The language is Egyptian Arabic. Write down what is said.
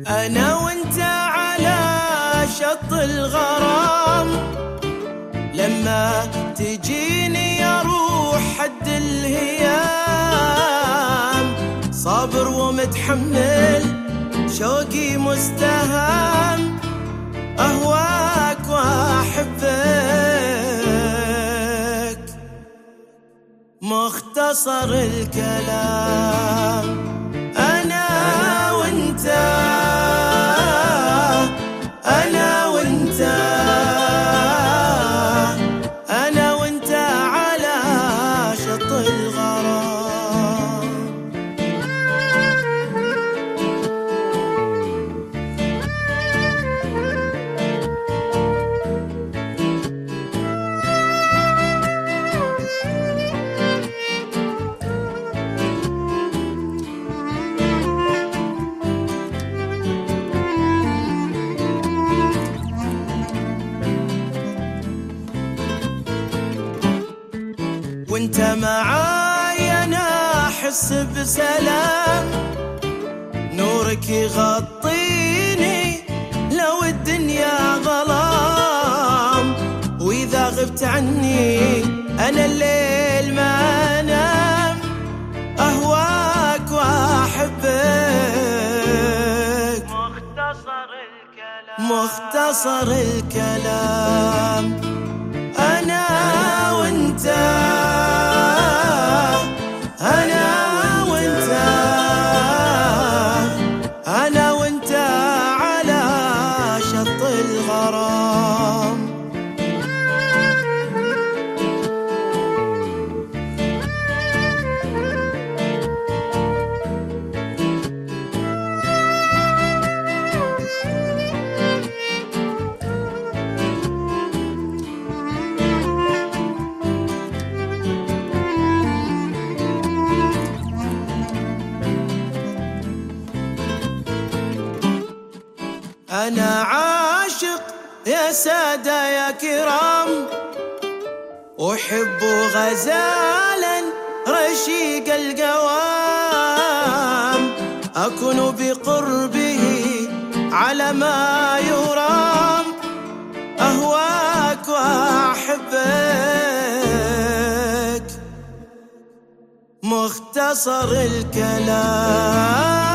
أنا وأنت على شط الغرام لما تجيني أروح حد الهيام صابر ومتحمل شوقي مستهام أهواك وأحبك مختصر الكلام وانت معاي انا احس بسلام نورك يغطيني لو الدنيا ظلام واذا غبت عني انا الليل ما انام اهواك واحبك مختصر الكلام مختصر الكلام انا وانت أنا عاشق يا سادة يا كرام أحب غزالا رشيق القوام أكون بقربه على ما يرام أهواك وأحبك مختصر الكلام